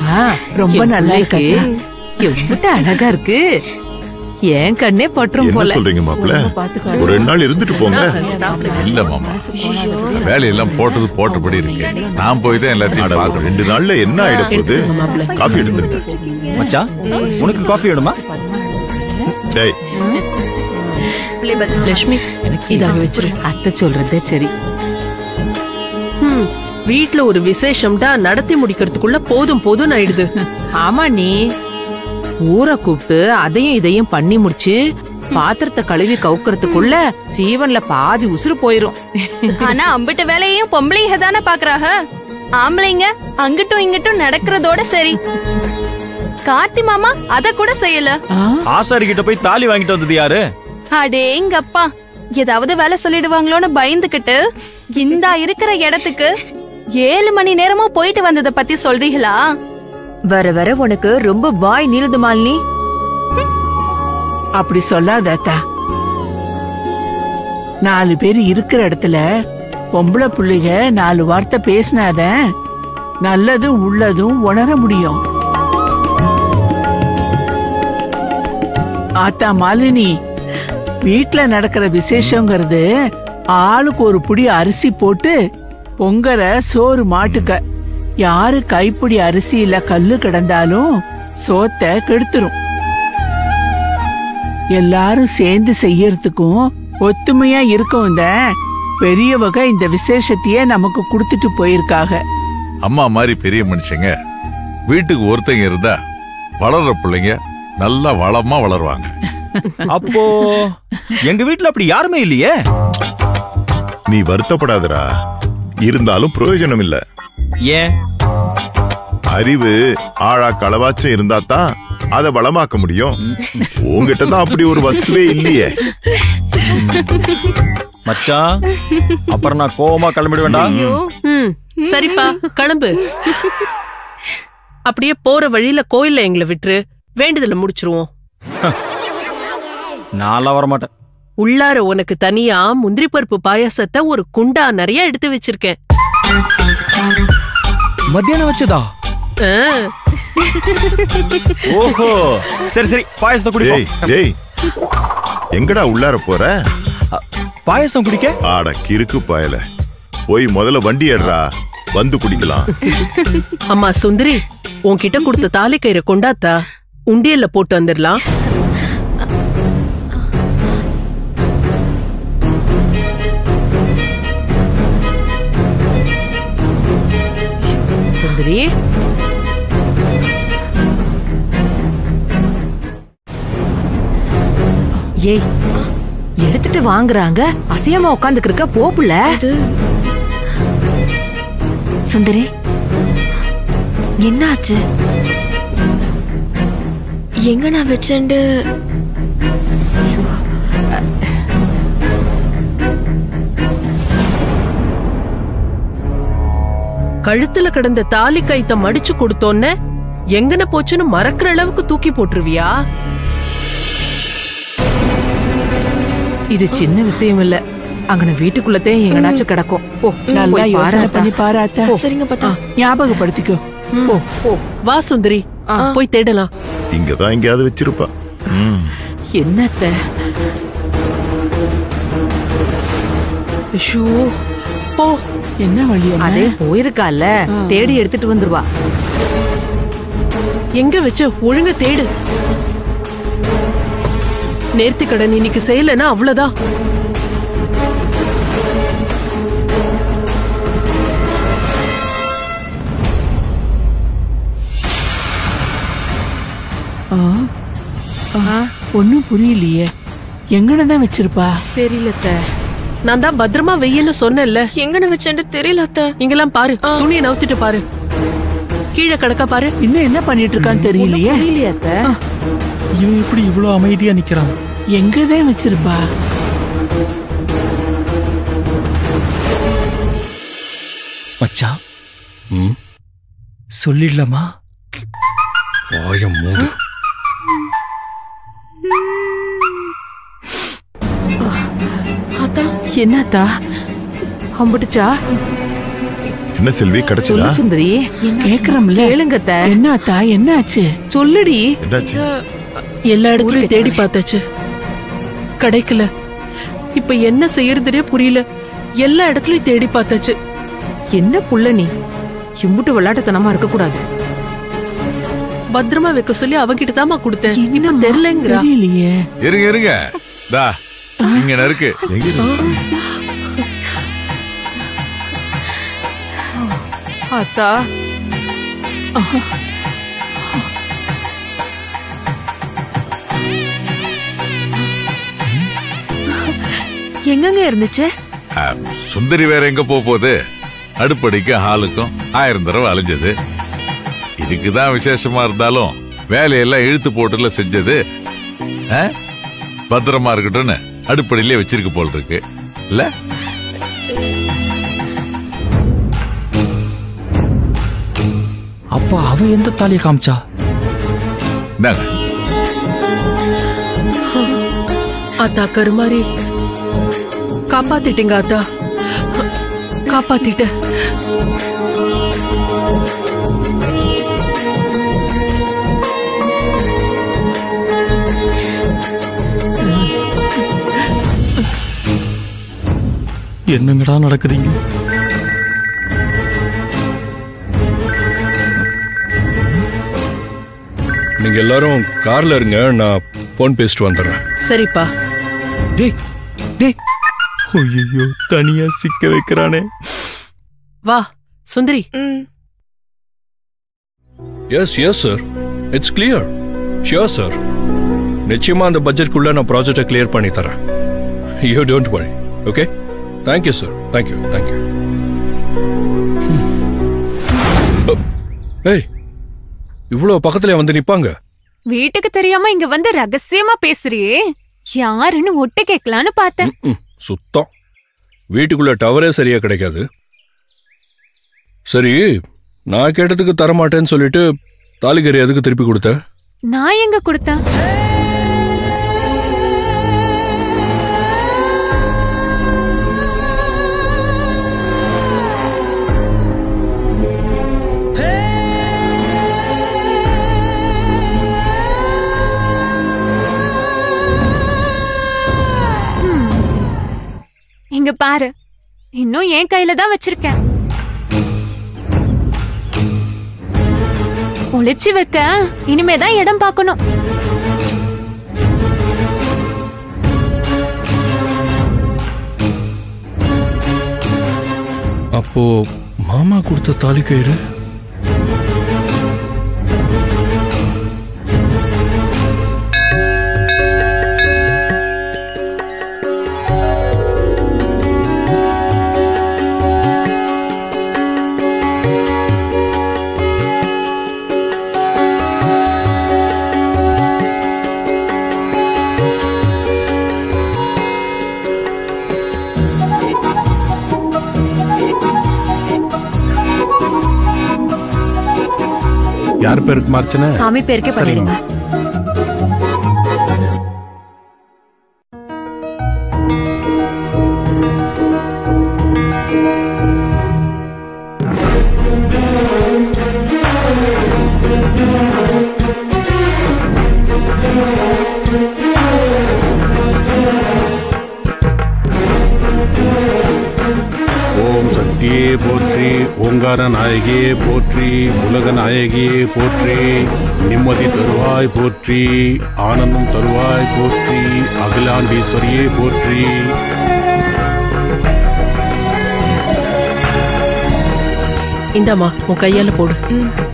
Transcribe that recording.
ரொம்ப என் நல்லா பிள்ளைக்கு இருக்கு எவ்வளவு அழகா இருக்கு என் கண்ணே பற்றும் என்ன போல சொல்றீங்க மாப்பிள்ள பாத்துக்கோ ஒரு ரெண்டு நாள் இருந்துட்டு போங்க இல்ல மாமா வேலையெல்லாம் போட்டது போட்டபடி இருக்கு நான் போய் தான் அட, எல்லாத்தையும் ஒரு பார்க்கணும் ரெண்டு நாள்ல என்ன ஆயிட போகுது காஃபி எடுத்துருங்க மச்சான் உனக்கு காஃபி வேணுமா டேய் லட்சுமி இதாக வச்சிரு அத்தை சொல்றது சரி ம், வீட்ல ஒரு விசேஷம்டா நடத்தி முடிக்கிறதுக்குள்ள போதும் போதும் ஆயிடுது ஆமா நீ ஊரை கூப்பிட்டு அதையும் இதையும் பண்ணி முடிச்சு பாத்திரத்தை கழுவி கவுக்கறதுக்குள்ள சீவன்ல பாதி உசுறு போயிரும் ஆனா அம்பிட்ட வேலையையும் பொம்பளைங்க தானே பாக்குறாங்க ஆம்பளைங்க அங்கிட்டும் இங்கிட்டும் நடக்கிறதோட சரி கார்த்தி மாமா அத கூட செய்யல ஆசாரி கிட்ட போய் தாலி வாங்கிட்டு வந்தது யாரு அடேங்கப்பா ஏதாவது வேலை சொல்லிடுவாங்களோன்னு பயந்துகிட்டு இந்தா இருக்கிற இடத்துக்கு ஏழு மணி நேரமா போயிட்டு வந்தத பத்தி சொல்றீங்களா வர வர உனக்கு ரொம்ப வாய் நீளுது மாலினி அப்படி சொல்லாத அத்தா நாலு பேர் இருக்கிற இடத்துல பொம்பளை புள்ளைங்க நாலு வார்த்தை பேசினாதான் நல்லதும் உள்ளதும் உணர முடியும் ஆத்தா மாலினி வீட்ல நடக்கிற விசேஷங்கிறது ஆளுக்கு ஒரு புடி அரிசி போட்டு பொங்கற சோறு மாட்டுக்க யாரு கைப்பிடி அரிசியில கல்லு கிடந்தாலும் சோத்தை கெடுத்துரும் எல்லாரும் சேர்ந்து செய்யறதுக்கும் ஒத்துமையா இருக்கவும் தான் பெரியவங்க இந்த விசேஷத்தையே நமக்கு கொடுத்துட்டு போயிருக்காங்க அம்மா மாதிரி பெரிய மனுஷங்க வீட்டுக்கு ஒருத்தங்க இருந்தா வளர்ற பிள்ளைங்க நல்லா வளமா வளருவாங்க அப்போ எங்க வீட்ல அப்படி யாருமே இல்லையே நீ வருத்தப்படாதடா இருந்தாலும் பிரயோஜனம் இல்ல ஏன் அறிவு ஆழா களவாச்சும் இருந்தா தான் அதை வளமாக்க முடியும் உங்ககிட்ட தான் அப்படி ஒரு வஸ்துவே இல்லையே மச்சான் அப்புறம் நான் கோவமா கிளம்பிட வேண்டாம் ம் சரிப்பா கிளம்பு அப்படியே போற வழியில கோயில்ல எங்களை விட்டுரு வேண்டுதல முடிச்சிருவோம் நான்லாம் வர மாட்டேன் உள்ளார உனக்கு தனியா முந்திரி பருப்பு பாயாசத்தை ஒரு குண்டா நிறைய எடுத்து வச்சிருக்கேன் மத்தியானம் வச்சதா ஆ, ஓஹோ சரி சரி பாயசத்தை டேய் குடிப்போம் டேய் எங்கடா உள்ளார போற பாயசம் குடிக்க ஆட கிறுக்கு பாயல போய் முதல்ல வண்டி ஏடுறா வந்து குடிக்கலாம் அம்மா சுந்தரி உன்கிட்ட கொடுத்த தாலி கயிறை கொண்டாத்தா உண்டியல்ல போட்டு வந்துடலாம் சுந்தரி ஏய் எடுத்துட்டு வாங்குறாங்க அசையாம உட்காந்துக்கு இருக்க போப்புல சுந்தரி என்னாச்சு எங்க நான் வச்சேன்டு கழுத்துல கிடந்த தாலி கைத்த மடிச்சு கொடுத்தோன்ன எங்கன போச்சுன்னு மறக்கிற அளவுக்கு தூக்கி போட்டுருவியா இது சின்ன விஷயம் இல்ல அங்கன வீட்டுக்குள்ளதே எங்கனாச்சும் கிடக்கும் போ நல்லா போய் பாரு யோசனை அத்தா. பண்ணி பாரு அத்தா சரிங்க பார்த்தா ஞாபகப்படுத்திக்கோ போ போ வா சுந்தரி போய் தேடலாம் இங்கதான் எங்கேயாவது வச்சிருப்பா ம் என்னத்த ஐயோ போ என்ன வழி அதே போயிருக்கால தேடி எடுத்துட்டு வந்துருவா எங்க வச்ச ஒழுங்க தேடு நேர்த்தி கடன் இன்னைக்கு செய்யலன்னா அவ்வளவுதான் ஒன்னும் புரியலையே எங்கன்னு வச்சிருப்பா தெரியலத்த நான் தான் பத்திரமா வெய்யன்னு சொன்னேன்ல எங்க நான் வச்சேன்டு தெரியல அத்தை இங்கெல்லாம் பாரு துணியை நவுத்திட்டு பாரு கீழே கிடக்க பாரு இன்னும் என்ன பண்ணிட்டு இருக்கான்னு தெரியலையே தெரியலையா அத்த இவன் எப்படி இவ்வளவு அமைதியா நிக்கிறான் எங்கதான் வச்சிருப்பா மச்சான் ம் சொல்லிடலாமா வாயம் மூடு அத்தா என்னத்தா அம்புட்டுச்சா என்ன செல்வி கிடைச்சதா சொல்லு சுந்தரி கேக்குறோம்ல கேளுங்க அத்தை. என்னாத்தா என்னாச்சு சொல்லுடி என்னாச்சு எல்லா இடத்துலயும் தேடி பார்த்தாச்சு கிடைக்கல இப்ப என்ன செய்யறதுனே புரியல எல்லா இடத்துலயும் தேடி பார்த்தாச்சு என்ன புள்ள நீ இம்புட்டு விளையாட்டுத்தனமா இருக்க கூடாது பத்திரமா வைக்க சொல்லி அவகிட்ட தாமா கொடுத்தேன் இன்னும் தெரியலங்கிறா தெரியலையே இருங்க இருங்க தா இங்க இருக்கு எங்க இருக்கு? அத்தா எங்கங்க இருந்துச்சு ஆ, சுந்தரி வேற எங்க போக போகுது அடுப்படிக்கும் ஹாலுக்கும் ஆயிரம் தடவை அலைஞ்சது இதுக்குதான் விசேஷமா இருந்தாலும் வேலையெல்லாம் இழுத்து போட்டுல செஞ்சது ஆ? பத்திரமா இருக்கட்டும்னு அடுப்படியிலே வச்சிருக்க போல் இருக்கு இல்ல அப்ப அவ எந்த தாலியை காமிச்சா இந்தாங்க ஆத்தா கருமாரி காப்பாத்திட்டீங்க ஆத்தா காப்பாத்திட்ட என்னங்கடா நடக்குதுங்க நீங்க எல்லாரும் கார்ல இருங்க நான் போன் பேசிட்டு வந்துடுறேன் சரிப்பா டேய் டேய் ஐயோ தனியா சிக்க வைக்கிறானே வா சுந்தரி ம் yes yes sir it's clear sure sir நிச்சயமா அந்த பட்ஜெட்குள்ள நான் ப்ராஜெக்டை கிளியர் பண்ணி தரேன் you don't worry okay thank you sir thank you thank you ஏய் இவ்வளோ பக்கத்துல வந்து நிப்பாங்க வீட்டுக்கு தெரியாம இங்க வந்து ரகசியமா பேசுறியே யாருன்னு ஒட்டு கேட்கலான்னு பார்த்தேன் ம்ம். சுத்தம் வீட்டுக்குள்ள டவரே சரியா கிடைக்காது சரி நான் கேட்டதுக்கு தரமாட்டேன்னு சொல்லிட்டு தாலிகரி எதுக்கு திருப்பி கொடுத்த நான் எங்க கொடுத்தேன் இங்க பாரு இன்னும் என் கையில தான் வச்சிருக்கேன் ஒளிச்சு வைக்க இனிமேதான் இடம் பார்க்கணும் அப்போ மாமா கொடுத்த தாலி கயிறு யார் பேருக்கு மார்ச்சன சாமி பேருக்கே பண்ணிடுங்க ஓம் சக்தியே போற்றி ஓங்கார நாயகியே போற்றி உலக நாயகியே போற்றி நிம்மதி தருவாய் போற்றி ஆனந்தம் தருவாய் போற்றி அகிலாண்டீஸ்வரியே போற்றி இந்தாம்மா உன் கையால போடு